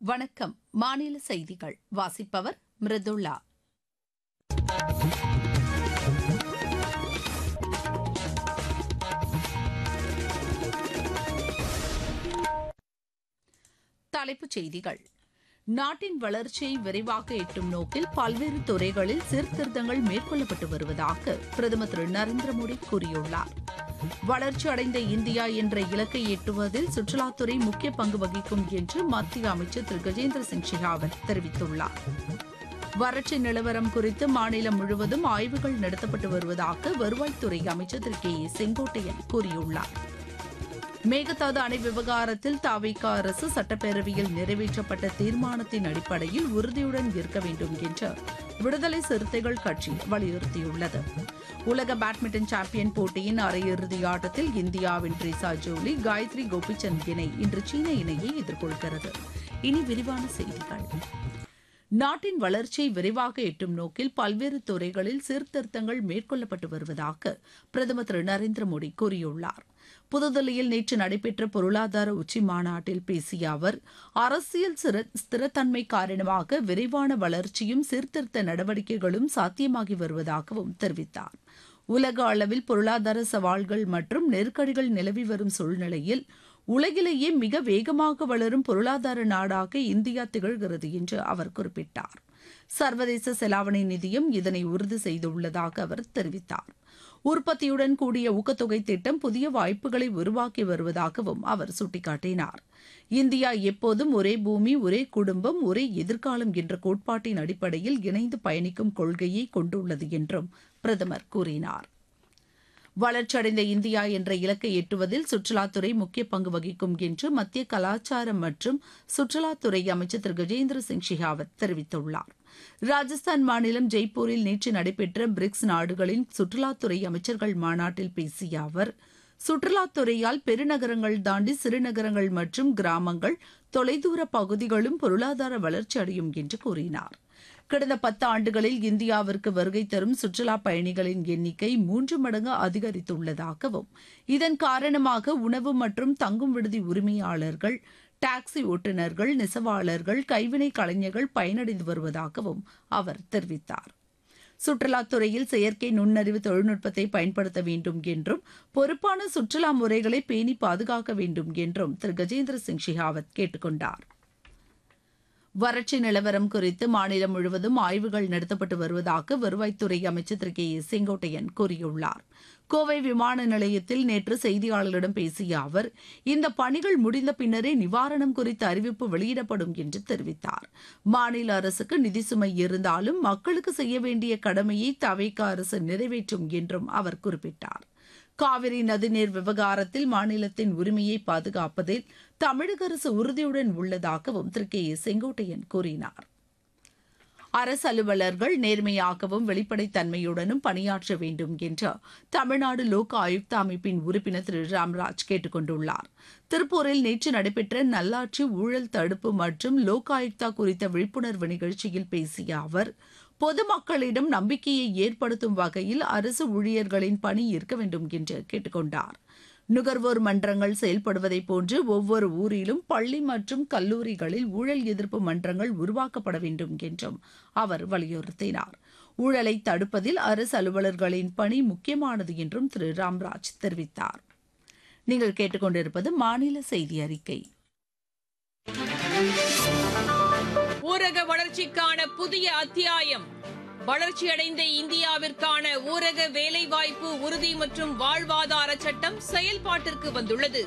வணக்கம் மாநில செய்திகள் வாசிப்பவர் மிருதுளா தலைப்புச் செய்திகள் நாட்டின் வளர்ச்சியை விரைவாக எட்டும் நோக்கில் பல்வேறு துறைகளில் சீர்திருத்தங்கள் மேற்கொள்ளப்பட்டு வருவதாக பிரதமர் திரு நரேந்திர மோடி கூறியுள்ளார் வளர்ச்சி அடைந்த இந்தியா என்ற இலக்கை எட்டுவதில் சுற்றுலாத்துறை முக்கிய பங்கு வகிக்கும் என்று மத்திய அமைச்சர் திரு கஜேந்திர சிங் ஷெகாவத் தெரிவித்துள்ளார் வறட்சி நிலவரம் குறித்து மாநிலம் முழுவதும் ஆய்வுகள் நடத்தப்பட்டு வருவதாக வருவாய்த்துறை அமைச்சர் திரு கே ஏ செங்கோட்டையன் கூறியுள்ளார் மேகதாது அணை விவகாரத்தில் தாவிக அரசு சட்டப்பேரவையில் நிறைவேற்றப்பட்ட தீர்மானத்தின் அடிப்படையில் உறுதியுடன் இருக்க வேண்டும் என்று விடுதலை சிறுத்தைகள் கட்சி வலியுறுத்தியுள்ளது உலக பேட்மிண்டன் சாம்பியன் போட்டியின் அரையிறுதி ஆட்டத்தில் இந்தியாவின் ட்ரீசா ஜோலி காயத்ரி கோபிச்சந்த் இணை இன்று சீன இணையை எதிர்கொள்கிறது இனி விரிவான செய்திகள் நாட்டின் வளர்ச்சியை விரைவாக எட்டும் நோக்கில் பல்வேறு துறைகளில் சீர்திருத்தங்கள் மேற்கொள்ளப்பட்டு வருவதாக பிரதமர் திரு நரேந்திர மோடி கூறியுள்ளார் புதுதில்லியில் நேற்று நடைபெற்ற பொருளாதார உச்சி மாநாட்டில் பேசிய அவர் அரசியல் ஸ்திரத்தன்மை காரணமாக விரைவான வளர்ச்சியும் சீர்திருத்த நடவடிக்கைகளும் சாத்தியமாகி வருவதாகவும் தெரிவித்தார் உலக அளவில் பொருளாதார சவால்கள் மற்றும் நெருக்கடிகள் நிலவி வரும் சூழ்நிலையில் உலகிலேயே மிக வேகமாக வளரும் பொருளாதார நாடாக இந்தியா திகழ்கிறது என்று அவர் குறிப்பிட்டார் சர்வதேச செலாவணி நிதியம் இதனை உறுதி செய்துள்ளதாக அவர் தெரிவித்தார் உற்பத்தியுடன் கூடிய ஊக்கத்தொகை திட்டம் புதிய வாய்ப்புகளை உருவாக்கி வருவதாகவும் அவர் சுட்டிக்காட்டினார் இந்தியா எப்போதும் ஒரே பூமி ஒரே குடும்பம் ஒரே எதிர்காலம் என்ற கோட்பாட்டின் அடிப்படையில் இணைந்து பயணிக்கும் கொள்கையை கொண்டுள்ளது என்றும் பிரதமர் கூறினார் வளர்ச்சியடைந்த இந்தியா என்ற இலக்கை எட்டுவதில் சுற்றுலாத்துறை முக்கிய பங்கு வகிக்கும் என்று மத்திய கலாச்சாரம் மற்றும் சுற்றுலாத்துறை அமைச்சர் திரு கஜேந்திர சிங் ஷெகாவத் தெரிவித்துள்ளார் ராஜஸ்தான் மாநிலம் ஜெய்ப்பூரில் நேற்று நடைபெற்ற பிரிக்ஸ் நாடுகளின் சுற்றுலாத்துறை அமைச்சர்கள் மாநாட்டில் பேசிய அவர் சுற்றுலாத்துறையால் பெருநகரங்கள் தாண்டி சிறுநகரங்கள் மற்றும் கிராமங்கள் தொலைதூர பகுதிகளும் பொருளாதார வளர்ச்சி அடையும் என்று கூறினார் கடந்த பத்து ஆண்டுகளில் இந்தியாவிற்கு வருகை தரும் சுற்றுலா பயணிகளின் எண்ணிக்கை மூன்று மடங்கு அதிகரித்துள்ளதாகவும் இதன் காரணமாக உணவு மற்றும் தங்கும் விடுதி உரிமையாளர்கள் டாக்ஸி ஓட்டுநர்கள் நெசவாளர்கள் கைவினை கலைஞர்கள் பயனடைந்து வருவதாகவும் அவர் தெரிவித்தார் சுற்றுலாத்துறையில் செயற்கை நுண்ணறிவு தொழில்நுட்பத்தை பயன்படுத்த வேண்டும் என்றும் பொறுப்பான சுற்றுலா முறைகளை பேணி பாதுகாக்க வேண்டும் என்றும் திரு கஜேந்திர சிங் ஷெகாவத் கேட்டுக் கொண்டார் வறட்சி நிலவரம் குறித்து மாநிலம் முழுவதும் ஆய்வுகள் நடத்தப்பட்டு வருவதாக வருவாய்த்துறை அமைச்சர் திரு கே ஏ செங்கோட்டையன் கூறியுள்ளார் கோவை விமான நிலையத்தில் நேற்று செய்தியாளர்களிடம் பேசிய அவர் இந்த பணிகள் முடிந்த பின்னரே நிவாரணம் குறித்த அறிவிப்பு வெளியிடப்படும் என்று தெரிவித்தார் மாநில அரசுக்கு நிதி சுமை இருந்தாலும் மக்களுக்கு செய்ய வேண்டிய கடமையை தவைக்க அரசு நிறைவேற்றும் என்றும் அவர் குறிப்பிட்டார் காவிரி நதிநீர் விவகாரத்தில் மாநிலத்தின் உரிமையை பாதுகாப்பதில் தமிழக அரசு உறுதியுடன் உள்ளதாகவும் திரு கே ஏ செங்கோட்டையன் கூறினார் அரசு அலுவலர்கள் நேர்மையாகவும் வெளிப்படைத்தன்மையுடனும் பணியாற்ற வேண்டும் என்று தமிழ்நாடு லோக் ஆயுக்தா அமைப்பின் உறுப்பினர் திரு ராம்ராஜ் கேட்டுக் கொண்டுள்ளார் திருப்பூரில் நேற்று நடைபெற்ற நல்லாட்சி ஊழல் தடுப்பு மற்றும் லோக் ஆயுக்தா குறித்த விழிப்புணர்வு நிகழ்ச்சியில் பேசிய அவர் பொதுமக்களிடம் நம்பிக்கையை ஏற்படுத்தும் வகையில் அரசு ஊழியர்களின் பணி இருக்க வேண்டும் என்று கேட்டுக்கொண்டார் நுகர்வோர் மன்றங்கள் செயல்படுவதை போன்று ஒவ்வொரு ஊரிலும் பள்ளி மற்றும் கல்லூரிகளில் ஊழல் எதிர்ப்பு மன்றங்கள் உருவாக்கப்பட வேண்டும் என்றும் அவர் வலியுறுத்தினார் ஊழலை தடுப்பதில் அரசு அலுவலர்களின் பணி முக்கியமானது என்றும் திரு ராம்ராஜ் தெரிவித்தார் நீங்கள் கேட்டுக்கொண்டிருப்பது மாநில செய்தி அறிக்கை ஊரக வளர்ச்சிக்கான புதிய அத்தியாயம் வளர்ச்சியடைந்த இந்தியாவிற்கான ஊரக வேலைவாய்ப்பு உறுதி மற்றும் வாழ்வாதார சட்டம் செயல்பாட்டிற்கு வந்துள்ளது